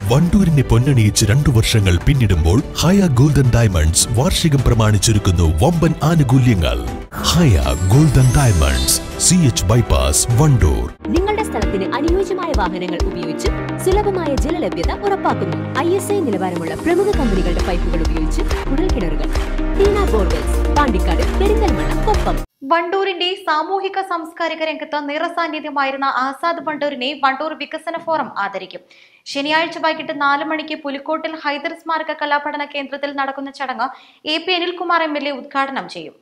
വണ്ടൂരിനെ പൊന്നണിയിച്ച് രണ്ടു വർഷങ്ങൾ പിന്നിടുമ്പോൾ ഹയ ഗോൾഡൻ ഡയമണ്ട്സ് വാർഷികം പ്രമാണിച്ചൊരുക്കുന്നു വമ്പൻ ആനുകൂല്യങ്ങൾ Haya golden diamonds C H bypass Wandoor നിങ്ങളുടെ സ്ഥലത്തിന് അനുയോജ്യമായ വാഹനങ്ങൾ ഉപയോഗിച്ച് സുലഭമായ ജലലഭ്യത ഉറപ്പാക്കുന്നു ഐ എസ് ഐ നിലവാരമുള്ള പ്രമുഖ കമ്പനികളുടെ പൈപ്പുകൾ ഉപയോഗിച്ച് കുഴൽക്കിണറുകൾ ടീന ബോർവെൽസ് പാണ്ടിക്കാട് പെരിന്തൽമണ്ണ കൊപ്പം വണ്ടൂരിന്റെ സാമൂഹിക സാംസ്കാരിക രംഗത്ത് നിറസാന്നിധ്യമായിരുന്ന ആസാദ് വണ്ടൂരിനെ വണ്ടൂർ വികസന ഫോറം ആദരിക്കും ശനിയാഴ്ച വൈകിട്ട് നാല് മണിക്ക് പുലിക്കോട്ടിൽ ഹൈദർ സ്മാരക കലാപഠന കേന്ദ്രത്തിൽ നടക്കുന്ന ചടങ്ങ് A P Anilkumar M L A ഉദ്ഘാടനം ചെയ്യും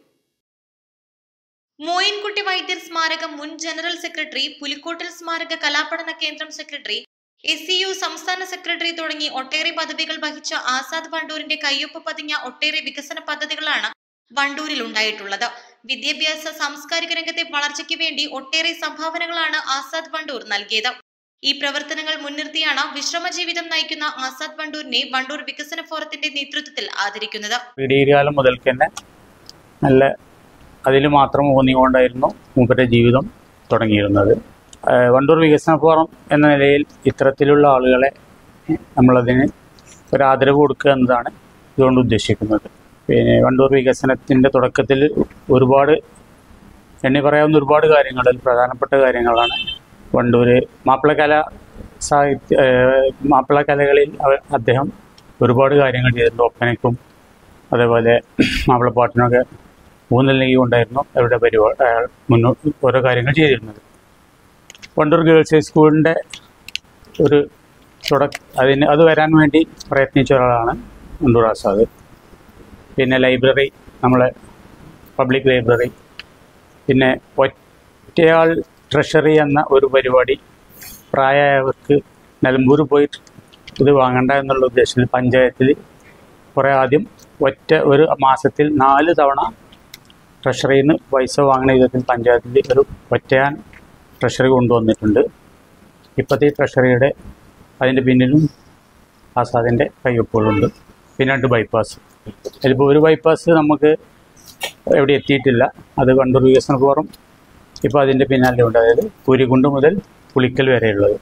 മോയിൻകുട്ടി വൈദ്യർ സ്മാരകം മുൻ ജനറൽ സെക്രട്ടറി പുലിക്കോട്ടിൽ സ്മാരക കലാപഠന കേന്ദ്രം സെക്രട്ടറി എസ് സി യു സംസ്ഥാന സെക്രട്ടറി തുടങ്ങി ഒട്ടേറെ പദവികൾ വഹിച്ച ആസാദ് വണ്ടൂരിന്റെ കയ്യൊപ്പ് പതിഞ്ഞ ഒട്ടേറെ വികസന പദ്ധതികളാണ് വണ്ടൂരിൽ ഉണ്ടായിട്ടുള്ളത് വിദ്യാഭ്യാസ സാംസ്കാരിക രംഗത്തെ വളർച്ചയ്ക്ക് വേണ്ടി ഒട്ടേറെ സംഭാവനകളാണ് ആസാദ് വണ്ടൂർ നൽകിയത് ഈ പ്രവർത്തനങ്ങൾ മുൻനിർത്തിയാണ് വിശ്രമ ജീവിതം നയിക്കുന്ന ആസാദ് വണ്ടൂരിനെ വണ്ടൂർ വികസന ഫോറത്തിന്റെ നേതൃത്വത്തിൽ ആദരിക്കുന്നത് പിടികാലം മുതൽക്ക് തന്നെ നല്ല അതിൽ മാത്രം ഊന്നിക്കൊണ്ടായിരുന്നു മൂപ്പരുടെ ജീവിതം തുടങ്ങിയിരുന്നത് ഏഹ് വണ്ടൂർ വികസന ഫോറം എന്ന നിലയിൽ ഇത്തരത്തിലുള്ള ആളുകളെ നമ്മളതിന് ഒരു ആദരവ് കൊടുക്കുക എന്നതാണ് ഇതുകൊണ്ട് ഉദ്ദേശിക്കുന്നത് പിന്നെ വണ്ടൂർ വികസനത്തിൻ്റെ തുടക്കത്തിൽ ഒരുപാട് എണ്ണി പറയാവുന്ന ഒരുപാട് കാര്യങ്ങളിൽ പ്രധാനപ്പെട്ട കാര്യങ്ങളാണ് വണ്ടൂർ മാപ്പിളകല സാഹിത്യ ഏഹ് മാപ്പിളകലകളിൽ അവ- അദ്ദേഹം ഒരുപാട് കാര്യങ്ങൾ ചെയ്തിട്ടുണ്ട് ഒപ്പനയ്ക്കും അതേപോലെ മാപ്പിളപ്പാട്ടിനൊക്കെ ഊന്നൽ നൽകിക്കൊണ്ടായിരുന്നു അവരുടെ പരിപാടി അയാൾ മുന്നോട്ട് ഓരോ കാര്യങ്ങൾ ചെയ്തിരുന്നത് വണ്ടൂർ ഗേൾസ് ഹൈസ്കൂളിൻ്റെ ഒരു തുടക്ക അതിന് അത് വരാൻ വേണ്ടി പ്രയത്നിച്ച ഒരാളാണ് വണ്ടൂർ ആസാദ് പിന്നെ ലൈബ്രറി നമ്മളെ പബ്ലിക് ലൈബ്രറി പിന്നെ ഒറ്റയാൾ ട്രഷറി എന്ന ഒരു പരിപാടി പ്രായമായവർക്ക് നിലമ്പൂർ പോയി ഇത് വാങ്ങണ്ട എന്നുള്ള ഉദ്ദേശത്തിൽ പഞ്ചായത്തിൽ കുറേ ആദ്യം ഒറ്റ ഒരു മാസത്തിൽ നാല് തവണ ട്രഷറിയിൽ നിന്ന് പൈസ വാങ്ങുന്ന വിധത്തിൽ പഞ്ചായത്തിൽ ഒരു ഒറ്റയാൻ ട്രഷറി കൊണ്ടുവന്നിട്ടുണ്ട് ഇപ്പോഴത്തെ ഈ ട്രഷറിയുടെ അതിൻ്റെ പിന്നിലും ആസാദിൻ്റെ കയ്യൊപ്പുകളുണ്ട് പിന്നെ രണ്ട് ബൈപ്പാസ് അതിലിപ്പോൾ ഒരു ബൈപ്പാസ് നമുക്ക് എവിടെ എത്തിയിട്ടില്ല അത് കണ്ണൂർ വികസന ഫോറം ഇപ്പോൾ അതിൻ്റെ പിന്നാലെ ഉണ്ട് അതായത് പൂരിക്കുണ്ട് മുതൽ പുളിക്കൽ വരെയുള്ളത്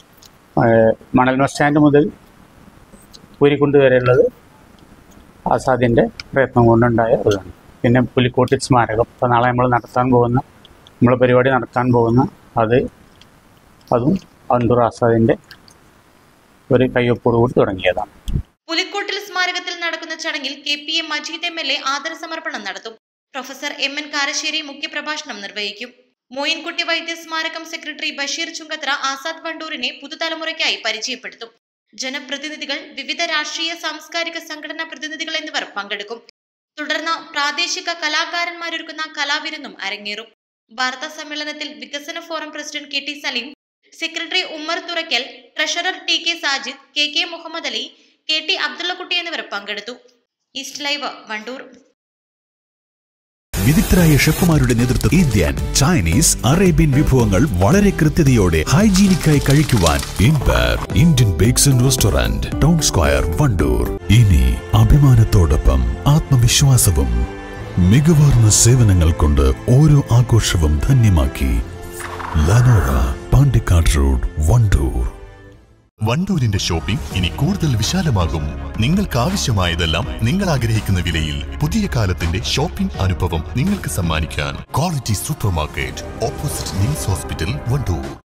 ഏഹ് മണൽ ബസ് സ്റ്റാൻഡ് മുതൽ പൂരിക്കുണ്ട് വരെയുള്ളത് ആസാദിൻ്റെ പ്രയത്നം കൊണ്ടുണ്ടായ ഇതാണ് പിന്നെ പുലിക്കോട്ടിൽ സ്മാരകം ഇപ്പോൾ നാളെ നമ്മൾ നടത്താൻ പോകുന്ന നമ്മൾ പരിപാടി നടത്താൻ പോകുന്ന അത് അതും അന്തൂർ ആസാദിൻ്റെ ഒരു കയ്യൊപ്പോടുകൂടി തുടങ്ങിയതാണ് പുലിക്കോട്ടിൽ സ്മാരകത്തിൽ നടക്കുന്ന ചടങ്ങിൽ K P M Majeed M L A ആദര സമർപ്പണം നടത്തും പ്രൊഫസർ എം എൻ കാരശ്ശേരി മുഖ്യപ്രഭാഷണം നിർവഹിക്കും മോയിൻകുട്ടി വൈദ്യ സ്മാരകം സെക്രട്ടറി ബഷീർ ചുങ്കത്ര ആസാദ് വണ്ടൂരിനെ പുതുതലമുറയ്ക്കായി പരിചയപ്പെടുത്തും ജനപ്രതിനിധികൾ വിവിധ രാഷ്ട്രീയ സാംസ്കാരിക സംഘടനാ പ്രതിനിധികൾ എന്നിവർ പങ്കെടുക്കും തുടർന്ന് പ്രാദേശിക കലാകാരന്മാരൊരുക്കുന്ന കലാവിരുന്നും അരങ്ങേറും വാർത്താ സമ്മേളനത്തിൽ വികസന forum president K T Saleem secretary Ummer Thurakkal treasurer T K Sajid K K Muhammad Ali K T Abdullakutty എന്നിവർ പങ്കെടുത്തു ഈസ്റ്റ് ലൈവ് വണ്ടൂർ വിദഗ്ധരായ ഷെഫുമാരുടെ നേതൃത്വം ഇന്ത്യൻ ചൈനീസ് അറേബ്യൻ വിഭവങ്ങൾ വളരെ കൃത്യതയോടെ ഹൈജീനിക്കായി കഴിക്കുവാൻ empire Indian bakes and restaurant town square Wandoor ഇനി അഭിമാനത്തോടൊപ്പം ആത്മവിശ്വാസവും മികവാർന്ന സേവനങ്ങൾ കൊണ്ട് ഓരോ ആഘോഷവും ധന്യമാക്കി ലനോറ പാണ്ടിക്കാട് റോഡ് വണ്ടൂർ വണ്ടൂരിന്റെ ഷോപ്പിംഗ് ഇനി കൂടുതൽ വിശാലമാകും നിങ്ങൾക്ക് ആവശ്യമായതെല്ലാം നിങ്ങൾ ആഗ്രഹിക്കുന്ന വിലയിൽ പുതിയ കാലത്തിന്റെ ഷോപ്പിംഗ് അനുഭവം നിങ്ങൾക്ക് സമ്മാനിക്കാൻ quality super market opposite NIMS hospital Wandoor